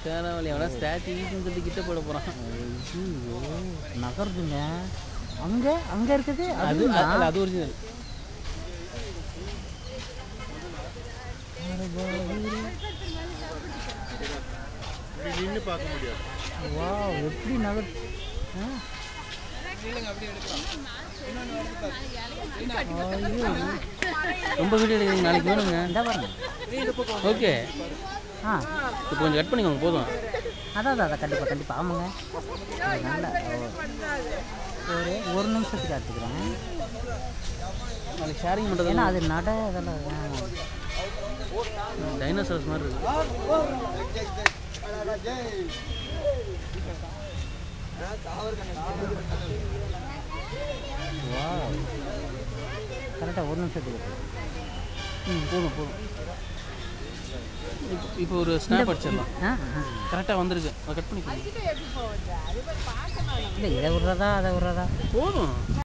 தேனாவளி அவனா ஸ்டாச்சு சொல்லி கிட்ட போட போகிறான் ஐயோ நகருதுங்க அங்க அங்க இருக்குது அது அது அது- அது ஒரிஜினல் நின்று பார்க்க முடியாது வா எப்படி நகர் ஆ? ஐயோ ரொம்ப வீடியோ எடுக்கிறீங்க நாளைக்கு வேணுங்க இந்த பாருங்க ஓகே ஆ இப்போ கொஞ்சம் கட் பண்ணிக்கோங்க போதும் அதான் அதான் அதான் கண்டிப்பாக கண்டிப்பாக ஆமாங்க இது நல்ல ஓ. ஒரு ஒரு நிமிஷத்துக்கு எடுத்துக்கிறேன் நாளைக்கு ஷேரிங் பண்ணுறது ஏன்னா அது நட இதெல்லாம் ஆ. டைனோசரஸ் மாதிரி இருக்கு வா கரெக்டாக ஒரு நிமிஷத்துக்கு இருக்கு. ம் போதும் போதும் இப்போ இப்போ ஒரு ஸ்னாப் அடிச்சிடலாம் ஆ ஆ. கரெக்டாக வந்திருக்கு அதை கட் பண்ணிக்கோங்க இல்லை இதை விட்றதா அதை விட்றதா போதும்